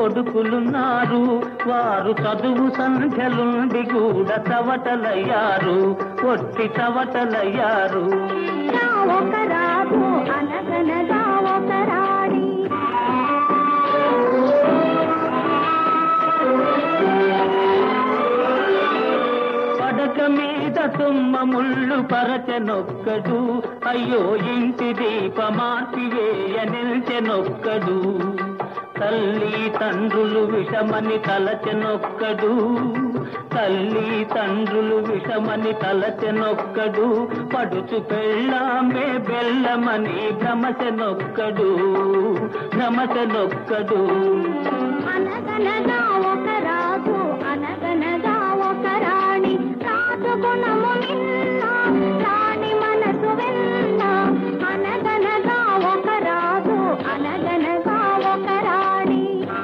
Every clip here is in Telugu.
కొడుకులున్నారు వారు చదువు సంఖ్యలుండి కూడా చవటలయ్యారు ఒట్టి చవటలయ్యారు నా ఒక రాజు అనగనగా ఒక రాణి పడక మీద తుమ్మ ముళ్ళు పరచనొక్కడు అయ్యో ఇంటి దీపమార్చి వేయ నిల్చెనొక్కడు తల్లి తండ్రులు విషమని తలచెనొక్కడు తల్లి తండ్రులు విషమని తలచెనొక్కడు పడుచు పెళ్ళామే బెల్లమని భ్రమచెనొక్కడు భ్రమచెనొక్కడు అనగనగా ఒక రాజు అనగనగా ఒక రాణి రాజు గుణము నిన్న రాణి మనసు వెన్న అనగనగా ఒక రాజు అనగనగా ఒక రాణి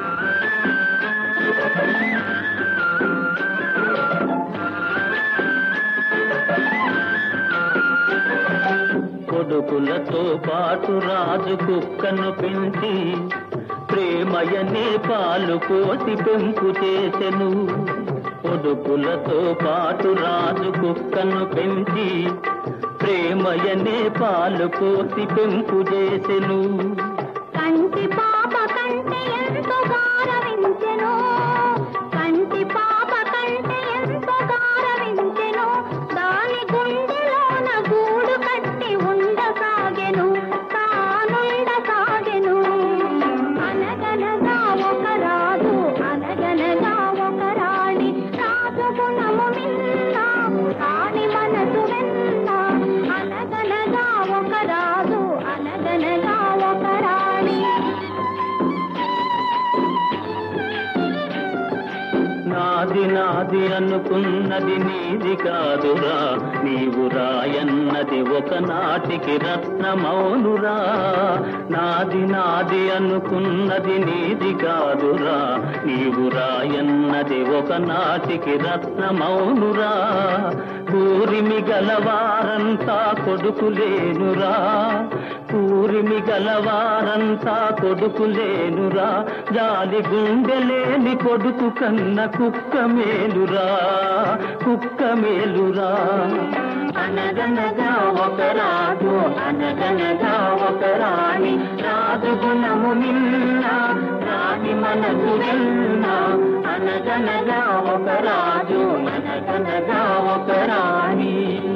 కొడుకులతో పాటు రాజు కుక్కను పెంచి ప్రేమయనే పాలు పోసి పెంపు చేసెను కొడుకులతో పాటు రాజు కుక్కను పెంచి ప్రేమయనే పాలు పోసి పెంపు చేసెను కంటి పాప కంటే ఎంతో గారవించెను కంటి పాప కంటే ఎంతో గారవించెను దాని గుండెలోన గూడు కట్టి ఉండసాగెను తానుండసాగెను అనగనగా ఒక రాజు అనగనగా ఒక రాణి రాజు గుణము మిన్న రాణి మనసు వెన్న అనగనగా ఒక రాజు అనగనగా ఒక రాణి నాది నాది అనుకున్నది నీది కాదురా నీవు రాయన్నది ఒకనాటికి రత్నమౌనురా నాది నాది అనుకున్నది నీది కాదురా నీవు రాయన్నది ఒకనాటికి రత్నమౌనురా కూరిమి గలవారంతా కొడుకులేనురా కూరిమి గలవారంతా కొడుకులేనురా జాలి గుండెలేని కొడుకు కన్న కుక్క మేలురా కుక్క మేలురా అనగనగా ఒక రాజు అనగనగా ఒక రాణి రాజు గుణము నిన్న రాణి మనసు నిన్న అనగనగా ఒక రాజు అనగనగా ఒక రాణి